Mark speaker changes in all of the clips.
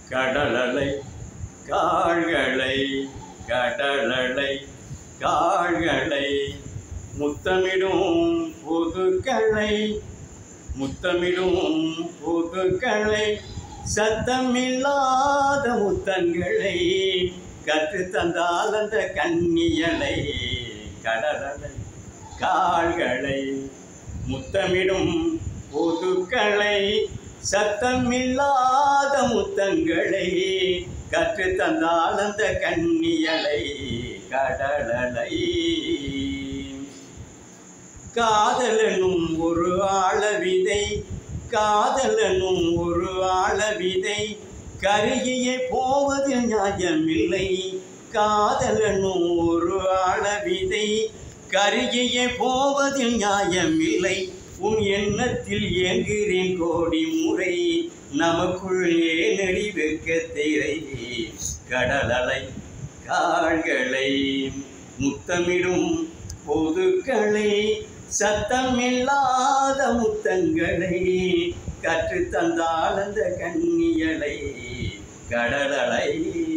Speaker 1: கடலலை கால்களை கடலலை கால்களை முத்தமிடும் புதுக்களை முத்தமிடும் புதுக்களை சத்தமில்லாத முத்தங்களை கற்று தந்தால் அந்த கண்ணியலை கடலலை கால்களை முத்தமிடும் புதுக்களை சத்தமில்லாத முத்தங்களை கற்று தந்தால் அந்த கண்ணியலை கடலலை காதலனும் ஒரு ஆளவிதை காதலனும் ஒரு ஆளவிதை கருகியே போவதில் நியாயமில்லை காதலனும் ஒரு ஆளவிதை கருகியே போவதில் நியாயமில்லை உன் எண்ணத்தில் இயங்குகிறேன் கோடி முறை நமக்குள் ஏனடி வெக்க திரை கடலலை கால்களை முத்தமிடும் பொதுக்களை சத்தமில்லாத முத்தங்களை கற்று தந்தால் அந்த கண்ணியலை கடலலை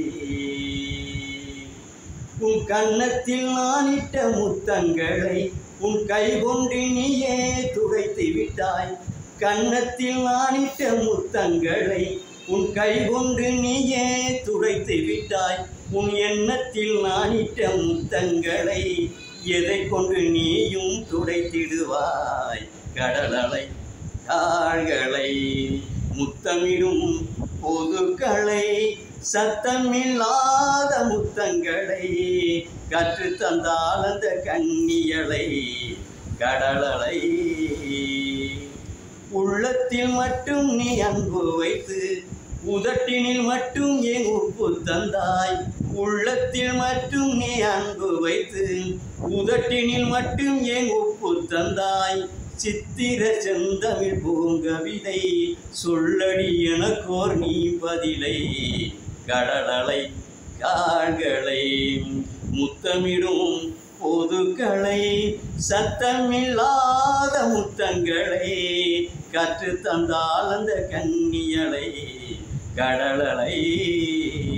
Speaker 1: உன் கன்னத்தில் நானிட்ட முத்தங்களை உன் கை கொண்டு நீயே துடைத்து விட்டாய் கன்னத்தில் நானிட்ட முத்தங்களை உன் கை கொண்டு நீயே துடைத்து விட்டாய் உன் எண்ணத்தில் நானிட்ட முத்தங்களை எதை கொண்டு நீயும் துடைத்திடுவாய் கடலலை கால்களை முத்தமிடும் பொதுக்களை சத்தமில்லாத முத்தங்களை கற்று தந்தால் அந்த கண்ணியலை கடலலை உள்ளத்தில் மட்டும் நீ அன்பு வைத்து உதட்டினில் மட்டும் ஏன் உப்பு தந்தாய் உள்ளத்தில் மட்டும் நீ அன்பு வைத்து உதட்டினில் மட்டும் ஏன் உப்பு தந்தாய் சித்திர செந்தமிழ் பூங்கவிதை சொல்லடி எனக்கோர் நீ பதிலை கடலலை கால்களை முத்தமிடும் பொதுக்களை சத்தமில்லாத முத்தங்களை கற்று தந்தால் அந்த கண்ணியலை கடலலை